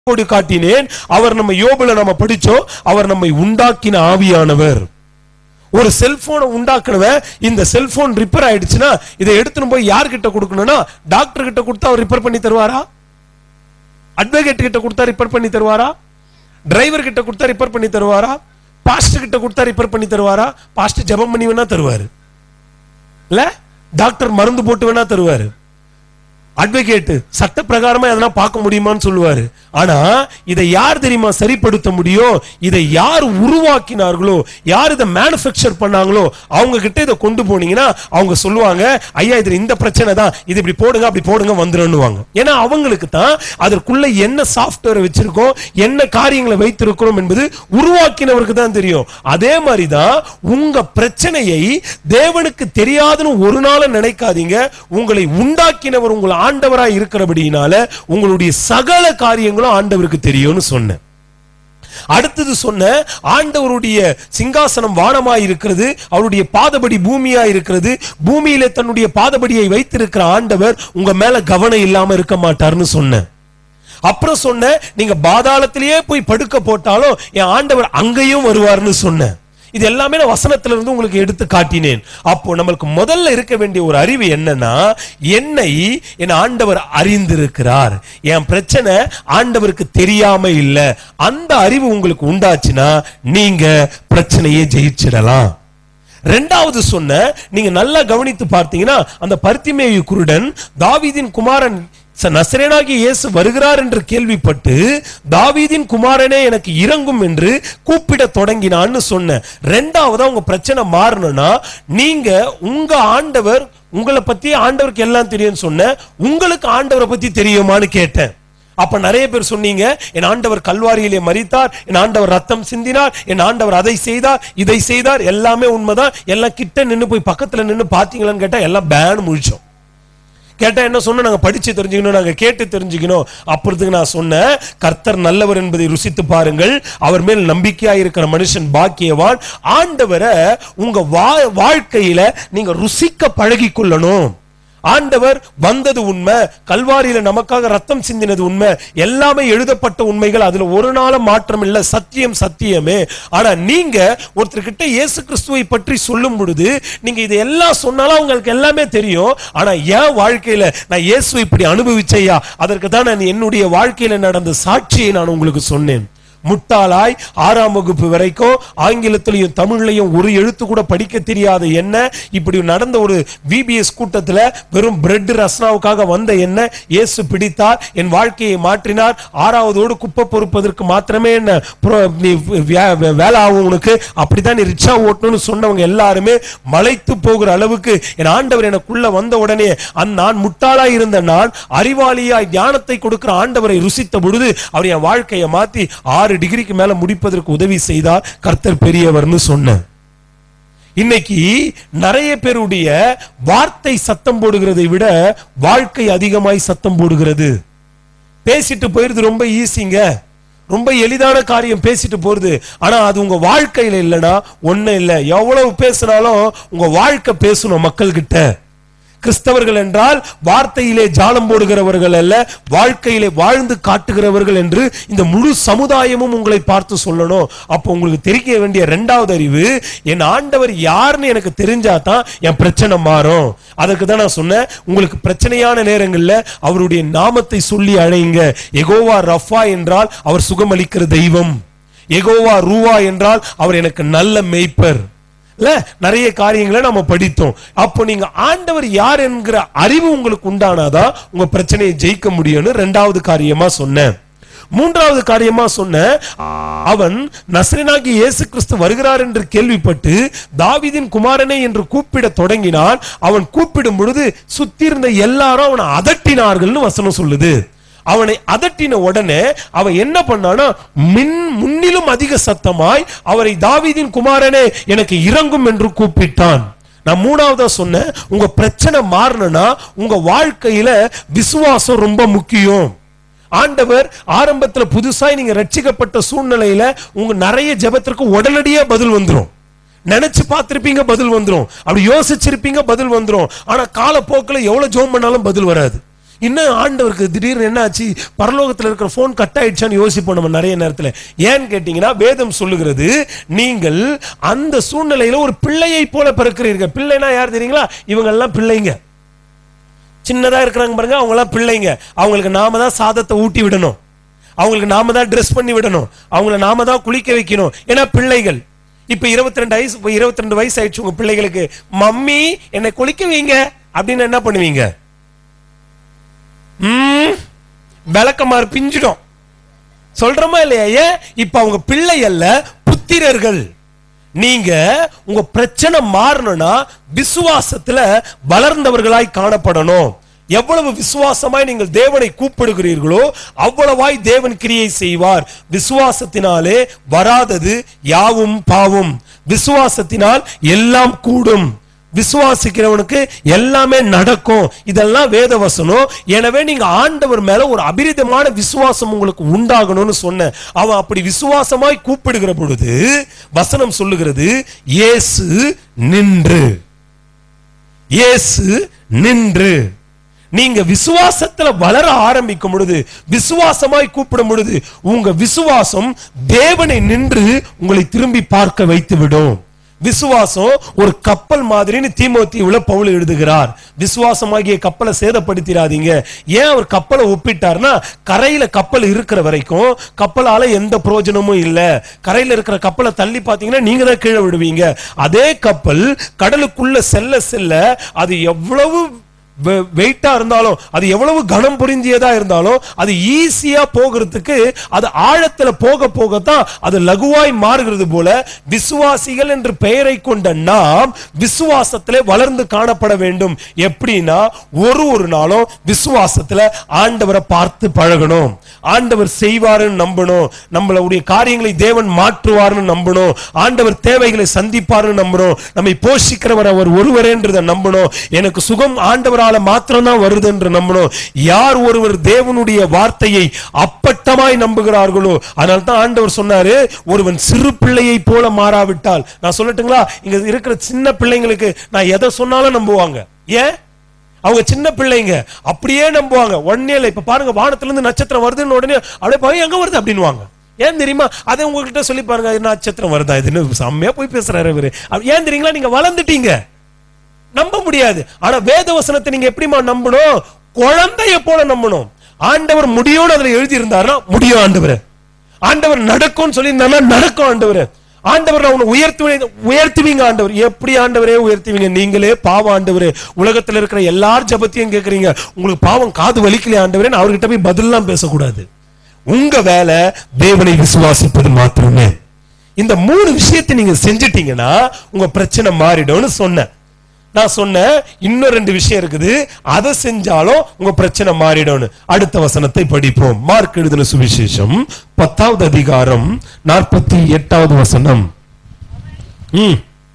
கோடு காட்டினேன் அவர் நம்ம யோபுல நம்ம படிச்சோம் அவர் நம்மை உண்டாக்கின ஆவியானவர் ஒரு செல்போனை உண்டாக்குனவன் இந்த செல்போன் ரிப்பேர் ஆயிடுச்சுன்னா இதை எடுத்துன்னு போய் யார்கிட்ட கொடுக்கணும்னா டாக்டர் கிட்ட கொடுத்தா அவர் ரிப்பேர் பண்ணி தருவாரா அட்வொகேட் கிட்ட கொடுத்தா ரிப்பேர் பண்ணி தருவாரா டிரைவர் கிட்ட கொடுத்தா ரிப்பேர் பண்ணி தருவாரா பாஸ்டர் கிட்ட கொடுத்தா ரிப்பேர் பண்ணி தருவாரா பாஸ்டர் ஜெபம் பண்ணி வேணா தருவாரு இல்ல டாக்டர் மருந்து போட்டு வேணா தருவாரு அட்வொகேட் சட்ட பிரகாரமா எதனா பார்க்க முடியுமான்னு சொல்லுவாரு ஆனா இதை யார் தெரியுமா சரிப்படுத்த முடியும் இதை யார் உருவாக்கினார்களோ யார் இதை மேனுஃபேக்சர் பண்ணாங்களோ அவங்க கிட்ட இதை கொண்டு போனீங்கன்னா அவங்க சொல்லுவாங்க ஐயா இதுல இந்த பிரச்சனை தான் இது இப்படி போடுங்க அப்படி போடுங்க வந்துருன்னுவாங்க ஏன்னா அவங்களுக்கு தான் அதற்குள்ள என்ன சாஃப்ட்வேர் வச்சிருக்கோம் என்ன காரியங்களை வைத்திருக்கிறோம் என்பது உருவாக்கினவருக்கு தான் தெரியும் அதே மாதிரி தான் உங்க பிரச்சனையை தேவனுக்கு தெரியாதுன்னு ஒரு நாள் நினைக்காதீங்க உங்களை உண்டாக்கினவர் உங்கள் ஆண்டவராய் இருக்கிறபடியினால உங்களுடைய சகல காரியங்களும் ஆண்டவருக்கு தெரியும்னு சொன்னேன் அடுத்தது சொன்ன ஆண்டவருடைய சிங்காசனம் வானமாய் இருக்கிறது அவருடைய பாதபடி பூமியா இருக்கிறது பூமியில தன்னுடைய பாதபடியை வைத்திருக்கிற ஆண்டவர் உங்க மேல கவனம் இல்லாம இருக்க மாட்டார்னு சொன்னேன் அப்புறம் சொன்ன நீங்க பாதாளத்திலேயே போய் படுக்க போட்டாலும் என் ஆண்டவர் அங்கேயும் வருவார்னு சொன்னேன் இது எல்லாமே நான் வசனத்துல இருந்து உங்களுக்கு எடுத்து காட்டினேன் அப்போ நம்மளுக்கு முதல்ல இருக்க வேண்டிய ஒரு அறிவு என்னன்னா என்னை என் ஆண்டவர் அறிந்திருக்கிறார் என் பிரச்சனை ஆண்டவருக்கு தெரியாம இல்ல அந்த அறிவு உங்களுக்கு உண்டாச்சுன்னா நீங்க பிரச்சனையை ஜெயிச்சிடலாம் ரெண்டாவது சொன்ன நீங்க நல்லா கவனித்து பார்த்தீங்கன்னா அந்த பருத்திமேயு குருடன் தாவீதின் குமாரன் ச- நசரேனாகிய இயேசு வருகிறார் என்று கேள்விப்பட்டு தாவீதின் குமாரனே எனக்கு இறங்கும் என்று கூப்பிட தொடங்கினான்னு சொன்னேன் ரெண்டாவது உங்க பிரச்சனை மாறணும்னா நீங்க உங்க ஆண்டவர் உங்களை பத்தி ஆண்டவருக்கு எல்லாம் தெரியும்னு சொன்ன உங்களுக்கு ஆண்டவரை பத்தி தெரியுமான்னு கேட்டேன் அப்ப நிறைய பேர் சொன்னீங்க என் ஆண்டவர் கல்வாரியிலே மரித்தார் என் ஆண்டவர் ரத்தம் சிந்தினார் என் ஆண்டவர் அதை செய்தார் இதை செய்தார் எல்லாமே உண்மைதான் எல்லாம் கிட்ட நின்னு போய் பக்கத்துல நின்னு பாத்தீங்களான்னு கேட்டா எல்லாம் பேன் முழிச்சோம் கேட்டா என்ன சொன்ன நாங்க படிச்சு தெரிஞ்சுக்கணும் நாங்க கேட்டு தெரிஞ்சுக்கணும் அப்புறத்துக்கு நான் சொன்னேன் கர்த்தர் நல்லவர் என்பதை ருசித்து பாருங்கள் அவர் மேல் நம்பிக்கையா இருக்கிற மனுஷன் பாக்கியவான் ஆண்டவரை உங்க வா- வாழ்க்கையில நீங்க ருசிக்க பழகி கொள்ளணும் ஆண்டவர் வந்தது உண்மை கல்வாரியில நமக்காக ரத்தம் சிந்தினது உண்மை எல்லாமே எழுதப்பட்ட உண்மைகள் அதுல ஒரு நாளும் மாற்றம் இல்ல சத்தியம் சத்தியமே ஆனா நீங்க ஒருத்தர்கிட்ட இயேசு கிறிஸ்துவை பற்றி சொல்லும் பொழுது நீங்க இது எல்லாம் சொன்னாலும் உங்களுக்கு எல்லாமே தெரியும் ஆனா என் வாழ்க்கையில நான் இயேசு இப்படி அனுபவிச்சையா அதற்கு தான் நான் என்னுடைய வாழ்க்கையில நடந்த சாட்சியை நான் உங்களுக்கு சொன்னேன் முட்டாளாய் ஆறாம் வகுப்பு வரைக்கும் ஆங்கிலத்திலையும் தமிழ்லையும் ஒரு எழுத்து கூட படிக்க தெரியாத என்ன இப்படி நடந்த ஒரு விபிஎஸ் கூட்டத்துல வெறும் பிரெட் ரஸ்னாவுக்காக வந்த என்ன இயேசு பிடித்தார் என் வாழ்க்கையை மாற்றினார் ஆறாவதோடு குப்பை பொறுப்பதற்கு மாத்திரமே என்ன pro- நீ வே- வே- வேலை ஆகும் உனக்கு அப்படித்தான் நீ ரிக்ஷா ஓட்டணும்னு சொன்னவங்க எல்லாருமே மலைத்து போகிற அளவுக்கு என் ஆண்டவர் எனக்குள்ள வந்த உடனே அந்த நான் முட்டாளாய் இருந்த நான் அறிவாளியாய் ஞானத்தை கொடுக்கிற ஆண்டவரை ருசித்த பொழுது அவர் என் வாழ்க்கையை மாத்தி ஆறு டிகிரிக்கு மேல முடிப்பதற்கு உதவி செய்தார் கர்த்தர் பெரியவர்னு சொன்னேன் இன்னைக்கு நிறைய பேருடைய வார்த்தை சத்தம் போடுகிறதை விட வாழ்க்கை அதிகமாய் சத்தம் போடுகிறது பேசிட்டு போயிருது ரொம்ப ஈஸிங்க ரொம்ப எளிதான காரியம் பேசிட்டு போறது ஆனா அது உங்க வாழ்க்கையில இல்லைன்னா ஒண்ணு இல்ல எவ்வளவு பேசினாலும் உங்க வாழ்க்கை பேசணும் மக்கள் கிட்ட கிறிஸ்தவர்கள் என்றால் வார்த்தையிலே ஜாலம் போடுகிறவர்கள் அல்ல வாழ்க்கையிலே வாழ்ந்து காட்டுகிறவர்கள் என்று இந்த முழு சமுதாயமும் உங்களை பார்த்து சொல்லணும் அப்போ உங்களுக்கு தெரிய வேண்டிய இரண்டாவது அறிவு என் ஆண்டவர் யாருன்னு எனக்கு தெரிஞ்சாதான் என் பிரச்சனை மாறும் அதற்கு தான் நான் சொன்னேன் உங்களுக்கு பிரச்சனையான நேரங்கள்ல அவருடைய நாமத்தை சொல்லி அழைங்க எகோவா ரஃபா என்றால் அவர் சுகமளிக்கிற தெய்வம் எகோவா ரூவா என்றால் அவர் எனக்கு நல்ல மேய்ப்பர் இல்ல நிறைய காரியங்களை நம்ம படித்தோம் அப்போ நீங்க ஆண்டவர் யார் என்கிற அறிவு உங்களுக்கு உண்டானாதான் உங்க பிரச்சனையை ஜெயிக்க முடியும்னு ரெண்டாவது காரியமா சொன்னேன் மூன்றாவது காரியமா சொன்ன அவன் நசரனாகி இயேசு கிறிஸ்து வருகிறார் என்று கேள்விப்பட்டு தாவீதின் குமாரனே என்று கூப்பிட தொடங்கினான் அவன் கூப்பிடும் பொழுது சுத்தி இருந்த எல்லாரும் அவனை அதட்டினார்கள்னு வசனம் சொல்லுது அவனை அதட்டின உடனே அவன் என்ன பண்ணானா மின் முன்னிலும் அதிக சத்தமாய் அவரை தாவீதின் குமாரனே எனக்கு இறங்கும் என்று கூப்பிட்டான் நான் மூணாவதா சொன்னேன் உங்க பிரச்சனை மாறணும்னா உங்க வாழ்க்கையில விசுவாசம் ரொம்ப முக்கியம் ஆண்டவர் ஆரம்பத்துல புதுசாய் நீங்க ரட்சிக்கப்பட்ட சூழ்நிலையில உங்க நிறைய ஜெபத்திற்கு உடனடியா பதில் வந்துரும் நினைச்சு பார்த்திருப்பீங்க பதில் வந்துரும் அப்படி யோசிச்சிருப்பீங்க பதில் வந்துரும் ஆனா காலப்போக்கில் எவ்வளவு ஜெபம் பண்ணாலும் பதில் வராது இன்னும் ஆண்டவருக்கு திடீர்னு என்ன ஆச்சு பரலோகத்துல இருக்கிற போன் கட் ஆயிடுச்சான்னு யோசிப்போம் நம்ம நிறைய நேரத்துல ஏன்னு கேட்டீங்கன்னா வேதம் சொல்லுகிறது நீங்கள் அந்த சூழ்நிலையில ஒரு பிள்ளையை போல பிறக்கிறீர்கள் பிள்ளைனா யார் தெரியுங்களா இவங்க எல்லாம் பிள்ளைங்க சின்னதா இருக்கிறாங்க பாருங்க அவங்க எல்லாம் பிள்ளைங்க அவங்களுக்கு நாம தான் சாதத்தை ஊட்டி விடணும் அவங்களுக்கு நாம தான் ட்ரெஸ் பண்ணி விடணும் அவங்கள நாம தான் குளிக்க வைக்கணும் ஏன்னா பிள்ளைகள் இப்ப இருபத்தி ரெண்டு வயசு இப்ப இருபத்தி ரெண்டு வயசு ஆயிடுச்சு உங்க பிள்ளைகளுக்கு மம்மி என்னை குளிக்க வைங்க அப்படின்னு என்ன பண்ணுவீங்க ம் விளக்கமாறு பிஞ்சிடும் சொல்றோமா இல்லையா ஏன் இப்ப அவங்க பிள்ளை அல்ல புத்திரர்கள் நீங்க உங்க பிரச்சனை மாறணும்னா விசுவாசத்துல வளர்ந்தவர்களாய் காணப்படணும் எவ்வளவு விசுவாசமாய் நீங்கள் தேவனை கூப்பிடுகிறீர்களோ அவ்வளவாய் தேவன் கிரியை செய்வார் விசுவாசத்தினாலே வராதது யாவும் பாவும் விசுவாசத்தினால் எல்லாம் கூடும் விசுவாசிக்கிறவனுக்கு எல்லாமே நடக்கும் இதெல்லாம் வேத வசனம் எனவே நீங்க ஆண்டவர் மேல ஒரு அபிரிதமான விசுவாசம் உங்களுக்கு உண்டாகணும்னு சொன்னேன் அவன் அப்படி விசுவாசமாய் கூப்பிடுகிற பொழுது வசனம் சொல்லுகிறது இயேசு நின்று இயேசு நின்று நீங்க விசுவாசத்துல வளர ஆரம்பிக்கும் பொழுது விசுவாசமாய் கூப்பிடும் பொழுது உங்க விசுவாசம் தேவனை நின்று உங்களை திரும்பி பார்க்க வைத்து விடும் விசுவாசம் ஒரு கப்பல் மாதிரின்னு தீமோத்தியுல பவுல் எழுதுகிறார் விசுவாசமாகிய கப்பலை சேதப்படுத்திடாதீங்க ஏன் அவர் கப்பலை ஒப்பிட்டார்னா கரையில கப்பல் இருக்கிற வரைக்கும் கப்பலால எந்த பிரயோஜனமும் இல்ல கரையில இருக்கிற கப்பலை தள்ளி பாத்தீங்கன்னா நீங்க தான் கீழே விடுவீங்க அதே கப்பல் கடலுக்குள்ள செல்ல செல்ல அது எவ்வளவு வெயிட்டா இருந்தாலும் அது எவ்வளவு கனம் புரிஞ்சியதா இருந்தாலும் அது ஈஸியா போகிறதுக்கு அது ஆழத்துல போக போகத்தான் அது லகுவாய் மாறுகிறது போல விசுவாசிகள் என்று பெயரை கொண்ட நாம் விசுவாசத்திலே வளர்ந்து காணப்பட வேண்டும் எப்படின்னா ஒரு ஒரு நாளும் விசுவாசத்துல ஆண்டவரை பார்த்து பழகணும் ஆண்டவர் செய்வாருன்னு நம்பணும் நம்மளுடைய காரியங்களை தேவன் மாற்றுவார்னு நம்பணும் ஆண்டவர் தேவைகளை சந்திப்பாருன்னு நம்பணும் நம்மை போஷிக்கிறவர் அவர் ஒருவரேன்றதை நம்பணும் எனக்கு சுகம் ஆண்டவரால மாத்திரம் தான் வருது என்று நம்பணும் யார் ஒருவர் தேவனுடைய வார்த்தையை அப்பட்டமாய் நம்புகிறார்களோ அதனால தான் ஆண்டவர் சொன்னாரு ஒருவன் சிறு பிள்ளையை போல மாறாவிட்டால் நான் சொல்லட்டுங்களா இங்க இருக்கிற சின்ன பிள்ளைங்களுக்கு நான் எதை சொன்னாலும் நம்புவாங்க ஏன் அவங்க சின்ன பிள்ளைங்க அப்படியே நம்புவாங்க ஒன்னே இல்லை இப்ப பாருங்க வானத்துல இருந்து நட்சத்திரம் வருதுன்னு உடனே அப்படியே போய் எங்க வருது அப்படின்னுவாங்க ஏன் தெரியுமா அதை உங்ககிட்ட சொல்லி பாருங்க இது நட்சத்திரம் வருதா இதுன்னு செம்மையா போய் பேசுறாரு இவரு அப்ப ஏன் தெரியுங்களா நீங்க வளர்ந்துட்டீங்க நம்ப முடியாது ஆனா வேத வசனத்தை நீங்க எப்படிமா நம்பணும் குழந்தைய போல நம்பணும் ஆண்டவர் முடியும்னு அதுல எழுதி இருந்தாருன்னா முடியும் ஆண்டவர் ஆண்டவர் நடக்கும்னு சொல்லி நடக்கும் ஆண்டவர் ஆண்டவர் நான் உன்னை உயர்த்துவேன் உயர்த்துவீங்க ஆண்டவர் எப்படி ஆண்டவரே உயர்த்துவீங்க நீங்களே பாவம் ஆண்டவரே உலகத்துல இருக்கிற எல்லார் ஜபத்தையும் கேக்குறீங்க உங்களுக்கு பாவம் காது வலிக்கலையே ஆண்டவரே நான் அவர்கிட்ட போய் பதிலாம் பேசக்கூடாது உங்க வேலை தேவனை விசுவாசிப்பது மாத்திரமே இந்த மூணு விஷயத்தை நீங்க செஞ்சிட்டீங்கன்னா உங்க பிரச்சனை மாறிடும்னு சொன்னேன் நான் சொன்னேன் இன்னும் ரெண்டு விஷயம் இருக்குது அதை செஞ்சாலும் உங்க பிரச்சனை மாறிடும்னு அடுத்த வசனத்தை படிப்போம் மார்க் எழுதின சுவிசேஷம் பத்தாவது அதிகாரம் நாற்பத்தி எட்டாவது வசனம் ம்.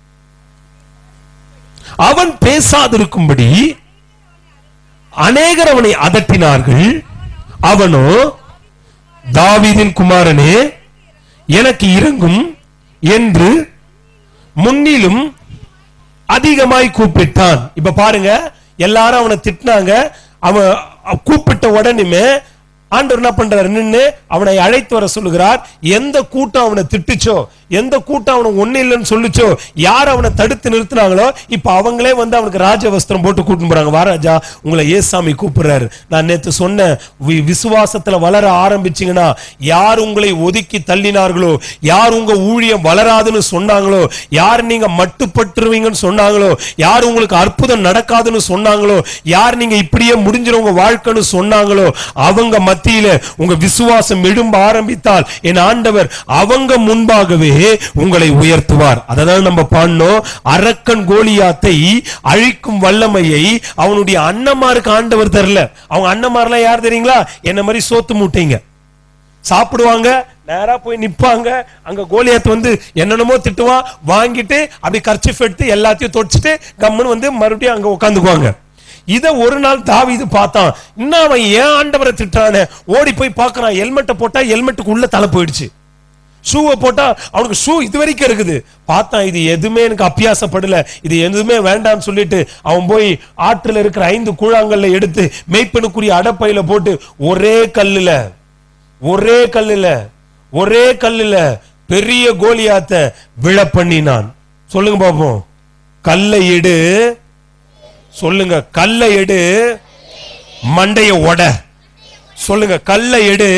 அவன் பேசாதிருக்கும்படி அநேகர் அவனை அதட்டினார்கள் அவனோ தாவீதின் குமாரனே எனக்கு இறங்கும் என்று முன்னிலும் அதிகமாய் கூப்பிட்டான் இப்ப பாருங்க எல்லாரும் அவனை திட்டினாங்க அவன் அவ- கூப்பிட்ட உடனே ஆண்டவர் என்ன பண்றாரு நின்னு அவனை அழைத்து வர சொல்லுகிறார் எந்த கூட்டம் அவனை திட்டுச்சோ எந்த கூட்டம் அவனை ஒண்ணு இல்லைன்னு சொல்லுச்சோ யார் அவனை தடுத்து நிறுத்தினாங்களோ இப்ப அவங்களே வந்து அவனுக்கு ராஜ வஸ்திரம் போட்டு கூட்டிட்டு போறாங்க வா ராஜா உங்களை ஏசாமி கூப்பிடுறாரு நான் நேத்து சொன்னேன் வி- விசுவாசத்துல வளர ஆரம்பிச்சீங்கன்னா யார் உங்களை ஒதுக்கி தள்ளினார்களோ யார் உங்க ஊழியம் வளராதுன்னு சொன்னாங்களோ யார் நீங்க மட்டுப்பட்டுருவீங்கன்னு சொன்னாங்களோ யார் உங்களுக்கு அற்புதம் நடக்காதுன்னு சொன்னாங்களோ யார் நீங்க இப்படியே முடிஞ்சிரும் உங்க வாழ்க்கைன்னு சொன்னாங்களோ அவங்க மத்தியில உங்க விசுவாசம் எழும்ப ஆரம்பித்தால் என் ஆண்டவர் அவங்க முன்பாகவே உங்களை உயர்த்துவார் அததான் நம்ம பாடினோம் அரக்கன் கோலியாத்தை அழிக்கும் வல்லமையை அவனுடைய அண்ணமாருக்கு ஆண்டவர் தரல அவங்க அண்ணமாரெல்லாம் யார் தெரியுங்களா என்ன மாதிரி சோத்து மூட்டைங்க சாப்பிடுவாங்க நேரா போய் நிப்பாங்க அங்க கோலியாத் வந்து என்னென்னமோ திட்டுவான் வாங்கிட்டு அப்படி கர்ச்சிஃப் எடுத்து எல்லாத்தையும் தொடச்சிட்டு கம்முன்னு வந்து மறுபடியும் அங்க உட்காந்துக்குவாங்க இத ஒரு நாள் தாவீது பார்த்தான் இன்னும் அவன் ஏன் ஆண்டவரை திட்டானே ஓடி போய் பார்க்கறான் ஹெல்மெட்டை போட்டா ஹெல்மெட்டுக்கு உள்ள தலை போயிடுச்சு ஷூவை போட்டா அவனுக்கு ஷூ இது வரைக்கும் இருக்குது பார்த்தான் இது எதுவுமே எனக்கு அப்பியாசப்படல இது எதுவுமே வேண்டாம்னு சொல்லிட்டு அவன் போய் ஆற்றுல இருக்கிற ஐந்து கூழாங்கல்ல எடுத்து மெய்ப்பனுக்குரிய அடப்பையில போட்டு ஒரே கல்லுல ஒரே கல்லுல ஒரே கல்லுல பெரிய கோலியாத்த விழ பண்ணினான் சொல்லுங்க பாப்போம் கல்லை எடு சொல்லுங்க கல்லை எடு மண்டைய ஒட சொல்லுங்க கல்லை எடு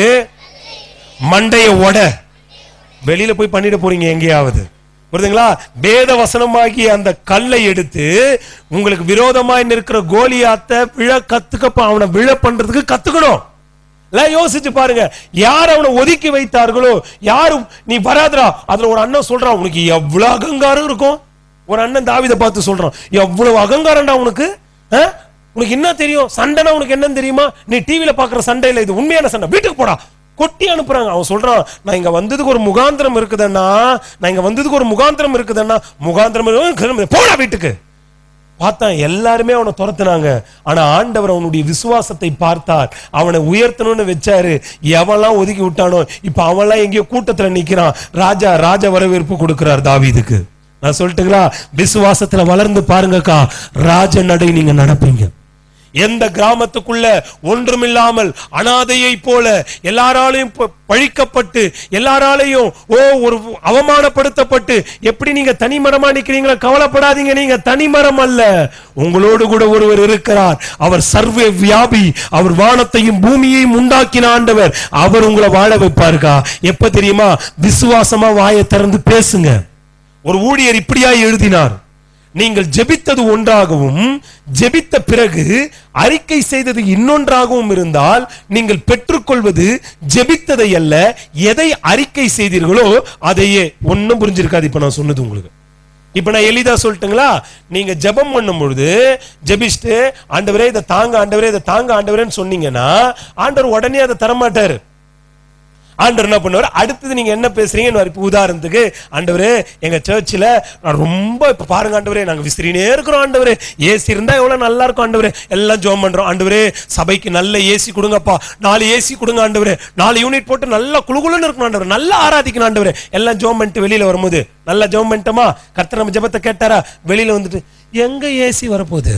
மண்டைய ஒட வெளியில போய் பண்ணிட போறீங்க எங்கேயாவது புரியுதுங்களா வேத வசனமாகிய அந்த கல்லை எடுத்து உங்களுக்கு விரோதமாய் நிற்கிற கோலியாத்த விழ கத்துக்கப்ப அவனை விழ பண்றதுக்கு கத்துக்கணும் இல்ல யோசிச்சு பாருங்க யார் அவனை ஒதுக்கி வைத்தார்களோ யாரும் நீ வராதடா அதுல ஒரு அண்ணன் சொல்றான் உனக்கு எவ்வளவு அகங்காரம் இருக்கும் ஒரு அண்ணன் தாவிதை பார்த்து சொல்றான் எவ்வளவு அகங்காரம்டா உனக்கு ஆ? உனக்கு என்ன தெரியும் சண்டைனா உனக்கு என்னன்னு தெரியுமா நீ டிவில பாக்குற சண்டையில இது உண்மையான சண்டை வீட்டுக்கு போடா கொட்டி அனுப்புறாங்க அவன் சொல்றான் நான் இங்க வந்ததுக்கு ஒரு முகாந்திரம் இருக்குதுன்னா நான் இங்க வந்ததுக்கு ஒரு முகாந்திரம் இருக்குதுன்னா முகாந்திரம் இருக்கு- போடா வீட்டுக்கு பார்த்தான் எல்லாருமே அவனை துரத்துனாங்க ஆனா ஆண்டவர் அவனுடைய விசுவாசத்தை பார்த்தார் அவனை உயர்த்தணும்னு வச்சாரு எவன்லாம் ஒதுக்கி விட்டானோ இப்ப அவன்லாம் எங்கேயோ கூட்டத்துல நிக்கிறான் ராஜா ராஜ வரவேற்பு கொடுக்கிறார் தாவீதுக்கு நான் சொல்லட்டுங்களா விசுவாசத்துல வளர்ந்து பாருங்கக்கா ராஜ நடை நீங்க நடப்பீங்க எந்த கிராமத்துக்குள்ள ஒன்றுமில்லாமல் அனாதையை போல எல்லாராலையும் ப- பழிக்கப்பட்டு எல்லாராலையும் ஓ ஒரு அவமானப்படுத்தப்பட்டு எப்படி நீங்க தனிமரமா நிக்கிறீங்களா கவலைப்படாதீங்க நீங்க தனிமரம் அல்ல உங்களோடு கூட ஒருவர் இருக்கிறார் அவர் சர்வ வியாபி அவர் வானத்தையும் பூமியையும் உண்டாக்கின ஆண்டவர் அவர் உங்களை வாழ வைப்பாருக்கா எப்ப தெரியுமா விசுவாசமா வாயை திறந்து பேசுங்க ஒரு ஊழியர் இப்படியா எழுதினார் நீங்கள் ஜெபித்தது ஒன்றாகவும் ஜெபித்த பிறகு அறிக்கை செய்தது இன்னொன்றாகவும் இருந்தால் நீங்கள் பெற்றுக்கொள்வது ஜெபித்ததை அல்ல எதை அறிக்கை செய்தீர்களோ அதையே ஒன்னும் புரிஞ்சிருக்காது இப்ப நான் சொன்னது உங்களுக்கு இப்ப நான் எளிதா சொல்லட்டுங்களா நீங்க ஜெபம் பண்ணும் பொழுது ஜெபிச்சுட்டு ஆண்டவரே இதை தாங்க ஆண்டவரே இதை தாங்க ஆண்டவரேன்னு சொன்னீங்கன்னா ஆண்டவர் உடனே அதை தரமாட்டாரு ஆண்டவர் என்ன பண்ணுவார் அடுத்தது நீங்க என்ன பேசுறீங்கன்னு இப்ப உதாரணத்துக்கு ஆண்டவரே எங்க சர்ச்சில் நான் ரொம்ப இப்ப பாருங்க ஆண்டவரே நாங்க விசிறினே இருக்கிறோம் ஆண்டவரே ஏசி இருந்தா எவ்வளவு நல்லா இருக்கும் ஆண்டவரே எல்லாம் ஜோம் பண்றோம் ஆண்டவரே சபைக்கு நல்ல ஏசி கொடுங்கப்பா நாலு ஏசி கொடுங்க ஆண்டவரே நாலு யூனிட் போட்டு நல்லா குளுகுளுன்னு இருக்கணும் ஆண்டவரே நல்லா ஆராதிக்கணும் ஆண்டவரே எல்லாம் ஜோம் பண்ணிட்டு வெளியில வரும்போது நல்லா ஜோம் பண்ணிட்டோமா கர்த்தர் நம்ம ஜெபத்தை கேட்டாரா வெளியில வந்துட்டு எங்க ஏசி வரப்போகுது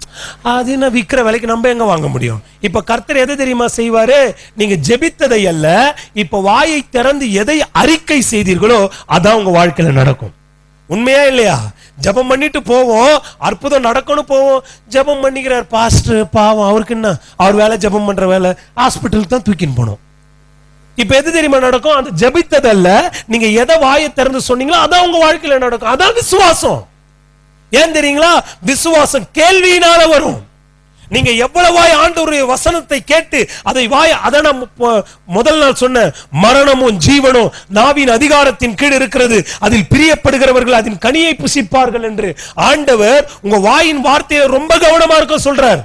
அது என்ன விக்கிற விலைக்கு நம்ம எங்க வாங்க முடியும் இப்ப கர்த்தர் எதை தெரியுமா செய்வாரு நீங்க ஜெபித்ததை அல்ல இப்ப வாயை திறந்து எதை அறிக்கை செய்தீர்களோ அதான் உங்க வாழ்க்கையில நடக்கும் உண்மையா இல்லையா ஜெபம் பண்ணிட்டு போவோம் அற்புதம் நடக்கணும் போவோம் ஜெபம் பண்ணிக்கிறார் பாஸ்டர் பாவம் அவருக்கு என்ன அவர் வேலை ஜெபம் பண்ற வேலை ஹாஸ்பிட்டலுக்கு தான் தூக்கின்னு போனோம் இப்ப எது தெரியுமா நடக்கும் அந்த ஜெபித்ததல்ல நீங்க எதை வாயை திறந்து சொன்னீங்களோ அதான் உங்க வாழ்க்கையில நடக்கும் அதான் விசுவாசம் ஏன் தெரியுங்களா விசுவாசம் கேள்வியினால வரும் நீங்க எவ்வளவாய் ஆண்டவருடைய வசனத்தை கேட்டு அதை வாய் அதை நான் மு- முதல் நாள் சொன்ன மரணமும் ஜீவனும் நாவின் அதிகாரத்தின் கீழ் இருக்கிறது அதில் பிரியப்படுகிறவர்கள் அதன் கனியை புசிப்பார்கள் என்று ஆண்டவர் உங்க வாயின் வார்த்தையை ரொம்ப கவனமா இருக்க சொல்றார்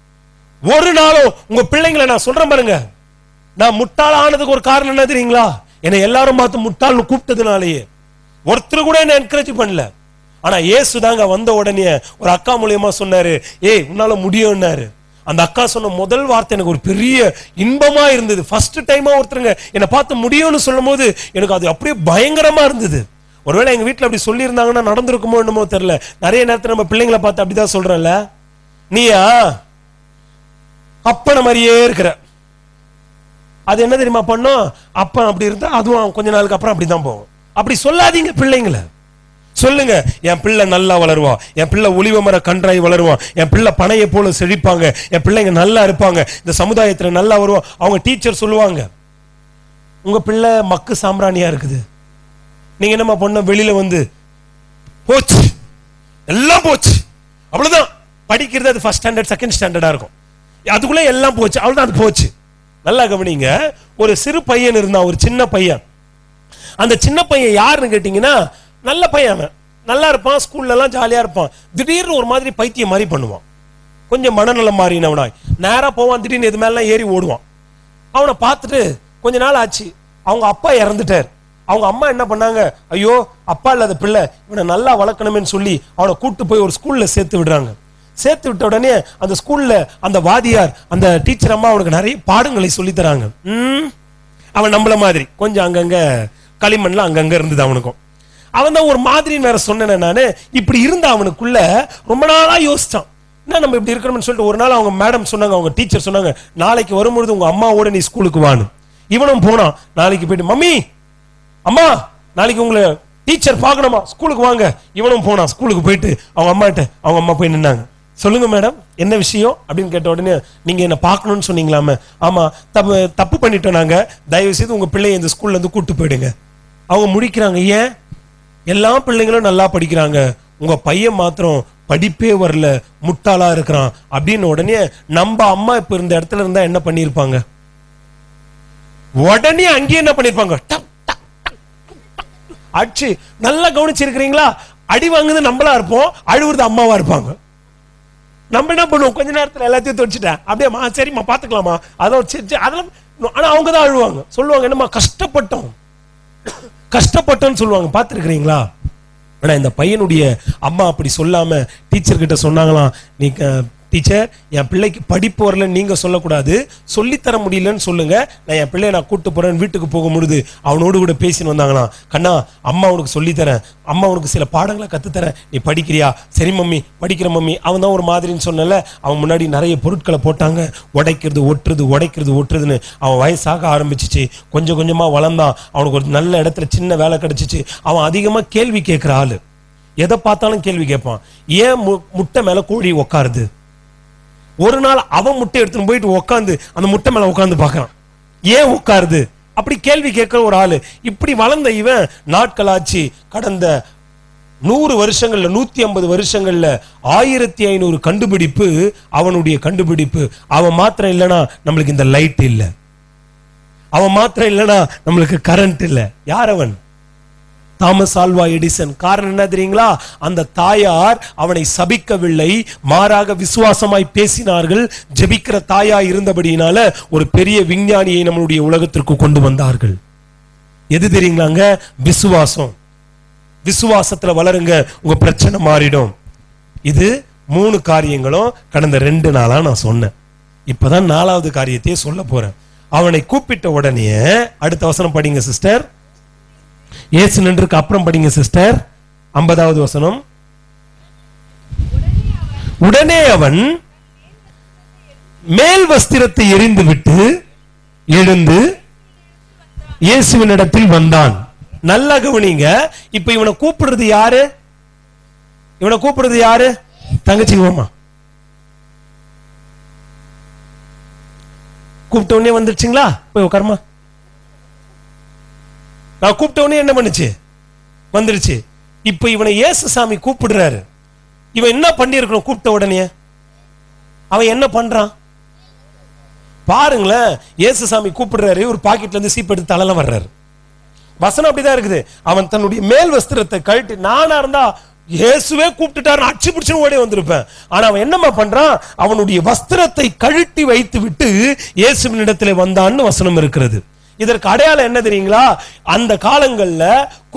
ஒரு நாளும் உங்க பிள்ளைங்களை நான் சொல்றேன் பாருங்க நான் முட்டாள் ஆனதுக்கு ஒரு காரணம் என்ன தெரியுங்களா என்னை எல்லாரும் பார்த்து முட்டாள்னு கூப்பிட்டதுனாலேயே ஒருத்தர் கூட என்ன என்கரேஜ் பண்ணல ஆனா இயேசு தாங்க வந்த உடனே ஒரு அக்கா மூலியமா சொன்னாரு ஏய் உன்னால முடியும்னாரு அந்த அக்கா சொன்ன முதல் வார்த்தை எனக்கு ஒரு பெரிய இன்பமா இருந்தது ஃபர்ஸ்ட் டைமா ஒருத்தருங்க என்னை பார்த்து முடியும்னு சொல்லும் போது எனக்கு அது அப்படியே பயங்கரமா இருந்தது ஒருவேளை எங்க வீட்ல அப்படி சொல்லியிருந்தாங்கன்னா நடந்திருக்குமோ என்னமோ தெரியல நிறைய நேரத்துல நம்ம பிள்ளைங்களை பார்த்து அப்படிதான் சொல்றேன்ல நீயா அப்பன மாதிரியே இருக்கிற அது என்ன தெரியுமா பண்ணும் அப்ப அப்படி இருந்தா அதுவும் கொஞ்ச நாளுக்கு அப்புறம் அப்படிதான் போகும் அப்படி சொல்லாதீங்க பிள்ளைங்களை சொல்லுங்க என் பிள்ளை நல்லா வளருவான் என் பிள்ளை ஒளிவ மர கன்றாய் வளருவான் என் பிள்ளை பனையை போல செழிப்பாங்க என் பிள்ளைங்க நல்லா இருப்பாங்க இந்த சமுதாயத்துல நல்லா வருவான் அவங்க டீச்சர் சொல்லுவாங்க உங்க பிள்ளை மக்கு சாம்பிராணியா இருக்குது நீங்க என்னம்மா பண்ண வெளியில வந்து போச்சு எல்லாம் போச்சு அவ்வளவுதான் படிக்கிறது அது ஃபர்ஸ்ட் ஸ்டாண்டர்ட் செகண்ட் ஸ்டாண்டர்டா இருக்கும் அதுக்குள்ள எல்லாம் போச்சு அவ்வளவுதான் அது போச்சு நல்லா கவனிங்க ஒரு சிறு பையன் இருந்தான் ஒரு சின்ன பையன் அந்த சின்ன பையன் யாருன்னு கேட்டீங்கன்னா நல்ல பையன் அவன் நல்லா இருப்பான் ஸ்கூல்ல எல்லாம் ஜாலியா இருப்பான் திடீர்னு ஒரு மாதிரி பைத்தியம் மாதிரி பண்ணுவான் கொஞ்சம் மனநலம் மாறினவனாய் நேரா போவான் திடீர்னு இது மேலாம் ஏறி ஓடுவான் அவனை பார்த்துட்டு கொஞ்ச நாள் ஆச்சு அவங்க அப்பா இறந்துட்டார் அவங்க அம்மா என்ன பண்ணாங்க ஐயோ அப்பா இல்லாத பிள்ளை இவனை நல்லா வளர்க்கணுமேன்னு சொல்லி அவனை கூட்டு போய் ஒரு ஸ்கூல்ல சேர்த்து விடுறாங்க சேர்த்து விட்ட உடனே அந்த ஸ்கூல்ல அந்த வாதியார் அந்த டீச்சர் அம்மா அவனுக்கு நிறைய பாடங்களை சொல்லி தராங்க ம், அவன் நம்மள மாதிரி கொஞ்சம் அங்கங்க களிமண்ல அங்கங்க இருந்தது அவனுக்கும் அவன் தான் ஒரு மாதிரின்னு வேற சொன்னேன் நானு இப்படி இருந்த அவனுக்குள்ள ரொம்ப நாளா யோசிச்சான் என்ன நம்ம இப்படி இருக்கணும்னு சொல்லிட்டு ஒரு நாள் அவங்க மேடம் சொன்னாங்க அவங்க டீச்சர் சொன்னாங்க நாளைக்கு வரும்பொழுது உங்க அம்மாவோட நீ ஸ்கூலுக்கு வான்னு இவனும் போனான் நாளைக்கு போயிட்டு மம்மி அம்மா நாளைக்கு உங்களை டீச்சர் பார்க்கணுமா ஸ்கூலுக்கு வாங்க இவனும் போனான் ஸ்கூலுக்கு போயிட்டு அவங்க அம்மாட்ட அவங்க அம்மா போய் நின்னாங்க சொல்லுங்க மேடம் என்ன விஷயம் அப்படின்னு கேட்ட உடனே நீங்க என்ன பார்க்கணும்னு சொன்னீங்களாமே ஆமா தப்பு தப்பு பண்ணிட்டோம் நாங்க தயவு செய்து உங்க பிள்ளைய இந்த ஸ்கூல்ல இருந்து கூட்டு போயிடுங்க அவங்க முடிக்கிறாங்க ஏன் எல்லா பிள்ளைங்களும் நல்லா படிக்கிறாங்க உங்க பையன் மாத்திரம் படிப்பே வரல முட்டாளா இருக்கிறான் அப்படின்னு உடனே நம்ம அம்மா இப்ப இருந்த இடத்துல இருந்தா என்ன பண்ணிருப்பாங்க உடனே அங்கேயே என்ன பண்ணிருப்பாங்க டப், டப், டப், டப். அடிச்சு நல்லா கவனிச்சிருக்கிறீங்களா அடி வாங்குது நம்மளா இருப்போம் அழுவுறது அம்மாவா இருப்பாங்க நம்ம என்ன பண்ணுவோம் கொஞ்ச நேரத்துல எல்லாத்தையும் தொடிச்சிட்டேன் அப்படியே மா சரிம்மா பாத்துக்கலாமா அதான் சரி சரி, அதெல்லாம் ஆனா அவங்க தான் அழுவாங்க சொல்லுவாங்க என்னம்மா கஷ்டப்பட்டோம் கஷ்டப்பட்டோம்னு சொல்லுவாங்க பார்த்துருக்கிறீங்களா ஆனா இந்த பையனுடைய அம்மா அப்படி சொல்லாம டீச்சர் கிட்ட சொன்னாங்களாம் நீ டீச்சர் என் பிள்ளைக்கு படிப்பு வரல நீங்க சொல்லக்கூடாது சொல்லித்தர முடியலன்னு சொல்லுங்க நான் என் பிள்ளைய நான் கூட்டு போறேன் வீட்டுக்கு போக முடியுது அவனோடு கூட பேசின்னு வந்தாங்களாம் கண்ணா அம்மா உனக்கு சொல்லித்தரேன் அம்மா உனக்கு சில பாடங்களை கத்துத்தரேன் நீ படிக்கிறியா சரி மம்மி படிக்கிற மம்மி அவன் தான் ஒரு மாதிரின்னு சொன்னல அவன் முன்னாடி நிறைய பொருட்களை போட்டாங்க உடைக்கிறது ஒட்டுறது உடைக்கிறது ஒட்டுறதுன்னு அவன் வயசாக ஆரம்பிச்சிச்சு கொஞ்சம் கொஞ்சமா வளர்ந்தான் அவனுக்கு ஒரு நல்ல இடத்துல சின்ன வேலை கிடைச்சிச்சு அவன் அதிகமா கேள்வி கேட்கிற ஆளு எதை பார்த்தாலும் கேள்வி கேட்பான் ஏன் மு- முட்டை மேல கோழி உக்காருது ஒரு நாள் அவன் முட்டை எடுத்துன்னு போயிட்டு உட்காந்து அந்த முட்டை மேல உட்காந்து பார்க்கறான் ஏன் உட்காருது அப்படி கேள்வி கேட்கிற ஒரு ஆளு இப்படி வளர்ந்த இவன் நாட்களாச்சு கடந்த நூறு வருஷங்கள்ல நூத்தி ஐம்பது வருஷங்கள்ல ஆயிரத்தி ஐநூறு கண்டுபிடிப்பு அவனுடைய கண்டுபிடிப்பு அவன் மாத்திரம் இல்லைன்னா நம்மளுக்கு இந்த லைட் இல்ல அவன் மாத்திரம் இல்லைன்னா நம்மளுக்கு கரண்ட் இல்ல யார் அவன் தாமஸ் ஆல்வா எடிசன் காரணம் என்ன தெரியுங்களா அந்த தாயார் அவனை சபிக்கவில்லை மாறாக விசுவாசமாய் பேசினார்கள் ஜெபிக்கிற தாயாய் இருந்தபடியினால ஒரு பெரிய விஞ்ஞானியை நம்மளுடைய உலகத்திற்கு கொண்டு வந்தார்கள் எது தெரியுங்களாங்க விசுவாசம் விசுவாசத்துல வளருங்க உங்க பிரச்சனை மாறிடும் இது மூணு காரியங்களும் கடந்த ரெண்டு நாளா நான் சொன்னேன் இப்பதான் நாலாவது காரியத்தையே சொல்ல போறேன் அவனை கூப்பிட்ட உடனே அடுத்த வசனம் படிங்க சிஸ்டர் இயேசு நின்றுக்கு அப்புறம் படிங்க சிஸ்டர் ஐம்பதாவது வசனம் உடனே அவன் மேல் வஸ்திரத்தை எரிந்து விட்டு எழுந்து இயேசுவினிடத்தில் வந்தான் நல்லா கவனிங்க இப்ப இவனை கூப்பிடுறது யாரு இவனை கூப்பிடுறது யாரு தங்கச்சி ஓமா கூப்பிட்ட உடனே வந்துருச்சுங்களா போய் உட்காருமா நான் கூப்பிட்ட உடனே என்ன பண்ணுச்சு வந்துருச்சு இப்ப இவனை இயேசு சாமி கூப்பிடுறாரு இவன் என்ன பண்ணியிருக்கணும் கூப்பிட்ட உடனே அவன் என்ன பண்றான் பாருங்களேன் இயேசு சாமி கூப்பிடுறாரு ஒரு பாக்கெட்ல இருந்து சீப் எடுத்து தலையில வர்றாரு வசனம் அப்படிதான் இருக்குது அவன் தன்னுடைய மேல் வஸ்திரத்தை கழட்டி நானா இருந்தா இயேசுவே கூப்பிட்டுட்டாரு அச்சு பிடிச்சு ஓடி வந்திருப்பேன் ஆனா அவன் என்னம்மா பண்றான் அவனுடைய வஸ்திரத்தை கழட்டி வைத்து விட்டு இயேசுவின் இடத்துல வந்தான்னு வசனம் இருக்கிறது இதற்கு அடையாளம் என்ன தெரியுங்களா அந்த காலங்கள்ல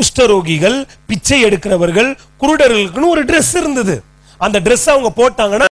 குஷ்டரோகிகள் பிச்சை எடுக்கிறவர்கள் குருடர்களுக்குன்னு ஒரு Dress இருந்தது அந்த Dress அவங்க போட்டாங்கன்னா